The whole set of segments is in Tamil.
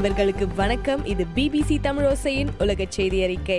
நண்பர்களுக்கு வணக்கம் இது பிபிசி தமிழோசையின் உலக செய்தி அறிக்கை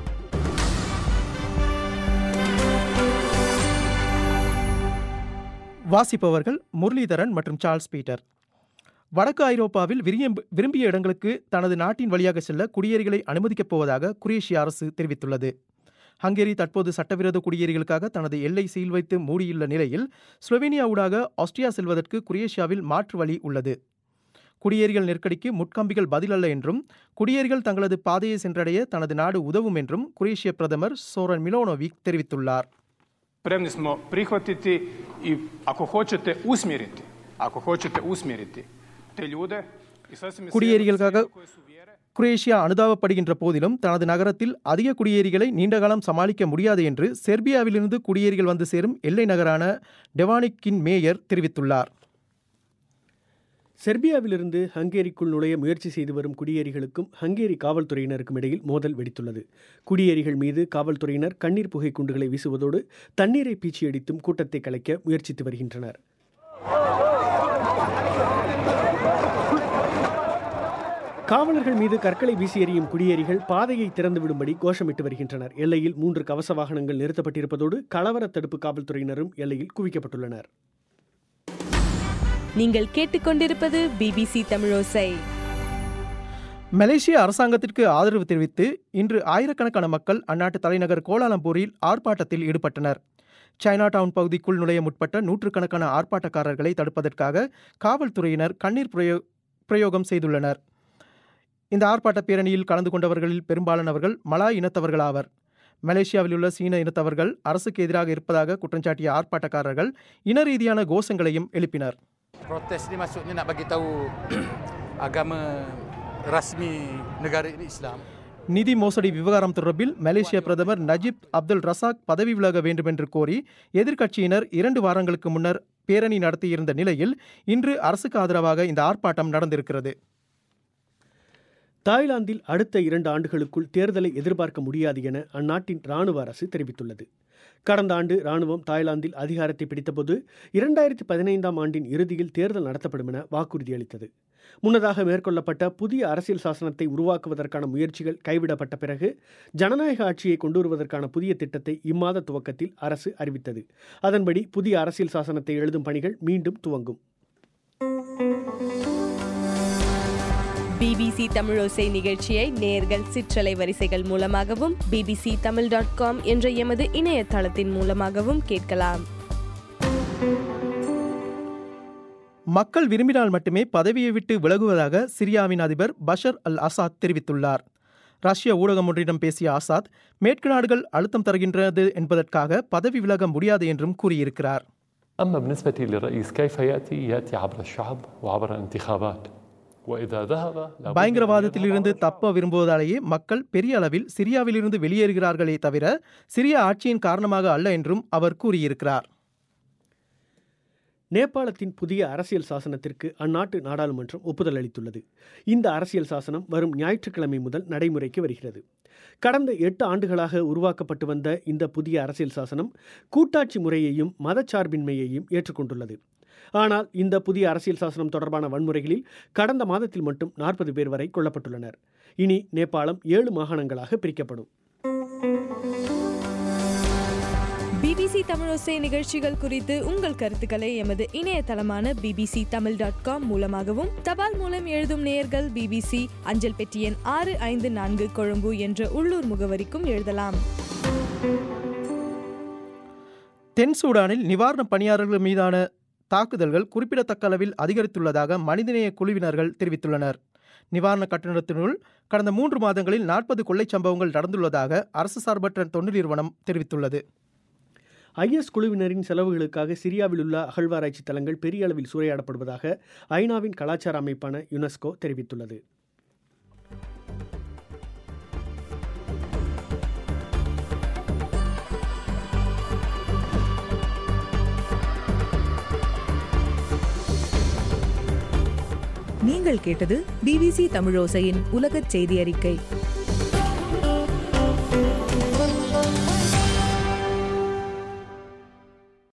வாசிப்பவர்கள் முரளிதரன் மற்றும் சார்ல்ஸ் பீட்டர் வடக்கு ஐரோப்பாவில் விரிய- விரும்பிய இடங்களுக்கு தனது நாட்டின் வழியாக செல்ல குடியேறிகளை அனுமதிக்கப் போவதாக குரேஷிய அரசு தெரிவித்துள்ளது ஹங்கேரி தற்போது சட்டவிரோத குடியேறிகளுக்காக தனது எல்லை சீல் வைத்து மூடியுள்ள நிலையில் ஸ்லோவேனியா ஊடாக ஆஸ்திரியா செல்வதற்கு குரேஷியாவில் மாற்று வழி உள்ளது குடியேறிகள் நெருக்கடிக்கு முட்கம்பிகள் பதிலல்ல என்றும் குடியேறிகள் தங்களது பாதையை சென்றடைய தனது நாடு உதவும் என்றும் குரேஷிய பிரதமர் சோரன் மிலோனோவிக் தெரிவித்துள்ளார் Spremni smo prihvatiti i ako hoćete usmjeriti, ako hoćete usmjeriti te ljude i sasvim je குடியேறிகளுக்காக svejedno koje su vjere, Croatia அனுதாபப்படுகின்ற போதிலும் தனது நகரத்தில் அதிக குடியேறிகளை நீண்டகாலம் சமாளிக்க முடியாது என்று செர்பியாவிலிருந்து குடியேறிகள் வந்து சேரும் எல்லை நகரான டெவானிக்கின் மேயர் தெரிவித்துள்ளார் செர்பியாவிலிருந்து ஹங்கேரிக்குள் நுழைய முயற்சி செய்து வரும் குடியேறிகளுக்கும் ஹங்கேரி காவல்துறையினருக்கும் இடையில் மோதல் வெடித்துள்ளது குடியேறிகள் மீது காவல்துறையினர் கண்ணீர் புகை குண்டுகளை வீசுவதோடு தண்ணீரை பீச்சியடித்தும் கூட்டத்தை கலைக்க முயற்சித்து வருகின்றனர் காவலர்கள் மீது கற்களை வீசி எறியும் குடியேறிகள் பாதையை திறந்து விடும்படி கோஷமிட்டு வருகின்றனர் எல்லையில் மூன்று கவச வாகனங்கள் நிறுத்தப்பட்டிருப்பதோடு கலவர தடுப்பு காவல்துறையினரும் எல்லையில் குவிக்கப்பட்டுள்ளனர் நீங்கள் கேட்டுக்கொண்டிருப்பது பிபிசி தமிழோசை மலேசிய அரசாங்கத்திற்கு ஆதரவு தெரிவித்து இன்று ஆயிரக்கணக்கான மக்கள் அந்நாட்டு தலைநகர் கோலாலம்பூரில் ஆர்ப்பாட்டத்தில் ஈடுபட்டனர் சைனா டவுன் பகுதிக்குள் நுழைய முற்பட்ட நூற்றுக்கணக்கான ஆர்ப்பாட்டக்காரர்களை தடுப்பதற்காக காவல்துறையினர் கண்ணீர் பிரயோ பிரயோகம் செய்துள்ளனர் இந்த ஆர்ப்பாட்ட பேரணியில் கலந்து கொண்டவர்களில் பெரும்பாலானவர்கள் மலாய் இனத்தவர்களாவர் மலேசியாவில் உள்ள சீன இனத்தவர்கள் அரசுக்கு எதிராக இருப்பதாக குற்றஞ்சாட்டிய ஆர்ப்பாட்டக்காரர்கள் இன ரீதியான கோஷங்களையும் எழுப்பினர் Protes ni maksudnya nak bagi tahu agama rasmi negara ini Islam. நிதி மோசடி விவகாரம் தொடர்பில் மலேசிய பிரதமர் நஜிப் அப்துல் ரசாக் பதவி விலக வேண்டும் என்று கோரி எதிர்க்கட்சியினர் இரண்டு வாரங்களுக்கு முன்னர் பேரணி நடத்தியிருந்த நிலையில் இன்று அரசுக்கு ஆதரவாக இந்த ஆர்ப்பாட்டம் நடந்திருக்கிறது தாய்லாந்தில் அடுத்த இரண்டு ஆண்டுகளுக்குள் தேர்தலை எதிர்பார்க்க முடியாது என அந்நாட்டின் ராணுவ அரசு தெரிவித்துள்ளது கடந்த ஆண்டு ராணுவம் தாய்லாந்தில் அதிகாரத்தை பிடித்தபோது இரண்டாயிரத்தி பதினைந்தாம் ஆண்டின் இறுதியில் தேர்தல் நடத்தப்படும் என வாக்குறுதி அளித்தது முன்னதாக மேற்கொள்ளப்பட்ட புதிய அரசியல் சாசனத்தை உருவாக்குவதற்கான முயற்சிகள் கைவிடப்பட்ட பிறகு ஜனநாயக ஆட்சியை கொண்டுவருவதற்கான புதிய திட்டத்தை இம்மாத துவக்கத்தில் அரசு அறிவித்தது அதன்படி புதிய அரசியல் சாசனத்தை எழுதும் பணிகள் மீண்டும் துவங்கும் பிபிசி தமிழோசை நிகழ்ச்சியை நேர்கள் சிற்றலை வரிசைகள் மூலமாகவும் பிபிசி தமிழ் டாட் காம் என்ற எமது இணையதளத்தின் மூலமாகவும் கேட்கலாம் மக்கள் விரும்பினால் மட்டுமே பதவியை விட்டு விலகுவதாக சிரியாவின் அதிபர் பஷர் அல் அசாத் தெரிவித்துள்ளார் ரஷ்ய ஊடகம் ஒன்றிடம் பேசிய ஆசாத் மேற்கு நாடுகள் அழுத்தம் தருகின்றது என்பதற்காக பதவி விலக முடியாது என்றும் கூறியிருக்கிறார் أما بالنسبة للرئيس كيف يأتي؟ يأتي عبر الشعب وعبر الانتخابات وإذا ذهب لابد أن பயங்கரவாதத்திலிருந்து يذهب عبر தப்ப விரும்புவதாலேயே மக்கள் பெரிய அளவில் சிரியாவிலிருந்து வெளியேறுகிறார்களே தவிர சிரிய ஆட்சியின் காரணமாக அல்ல என்றும் அவர் கூறியிருக்கிறார் நேபாளத்தின் புதிய அரசியல் சாசனத்திற்கு அந்நாட்டு நாடாளுமன்றம் ஒப்புதல் அளித்துள்ளது இந்த அரசியல் சாசனம் வரும் ஞாயிற்றுக்கிழமை முதல் நடைமுறைக்கு வருகிறது கடந்த எட்டு ஆண்டுகளாக உருவாக்கப்பட்டு வந்த இந்த புதிய அரசியல் சாசனம் கூட்டாட்சி முறையையும் மதச்சார்பின்மையையும் ஏற்றுக்கொண்டுள்ளது ஆனால் இந்த புதிய அரசியல் சாசனம் தொடர்பான வன்முறைகளில் கடந்த மாதத்தில் மட்டும் நாற்பது பேர் வரை கொல்லப்பட்டுள்ளனர் இனி நேபாளம் ஏழு மாகாணங்களாக பிரிக்கப்படும் பிபிசி தமிழோசை நிகழ்ச்சிகள் குறித்து உங்கள் கருத்துக்களை எமது இணையதளமான பிபிசி தமிழ் டாட் காம் மூலமாகவும் தபால் மூலம் எழுதும் நேயர்கள் பிபிசி அஞ்சல் பெட்டி எண் ஆறு ஐந்து நான்கு கொழும்பு என்ற உள்ளூர் முகவரிக்கும் எழுதலாம் தென் சூடானில் நிவாரணப் பணியாளர்கள் மீதான தாக்குதல்கள் குறிப்பிடத்தக்க அளவில் அதிகரித்துள்ளதாக மனிதநேய குழுவினர்கள் தெரிவித்துள்ளனர் நிவாரண கட்டணத்தினுள் கடந்த மூன்று மாதங்களில் நாற்பது கொள்ளைச் சம்பவங்கள் நடந்துள்ளதாக அரசு சார்பற்ற தொண்டு நிறுவனம் தெரிவித்துள்ளது ஐஎஸ் குழுவினரின் செலவுகளுக்காக சிரியாவில் உள்ள அகழ்வாராய்ச்சி தலங்கள் பெரிய அளவில் சூறையாடப்படுவதாக ஐநாவின் கலாச்சார அமைப்பான யுனெஸ்கோ தெரிவித்துள்ளது நீங்கள் கேட்டது பிபிசி தமிழோசையின் உலகச் செய்தி அறிக்கை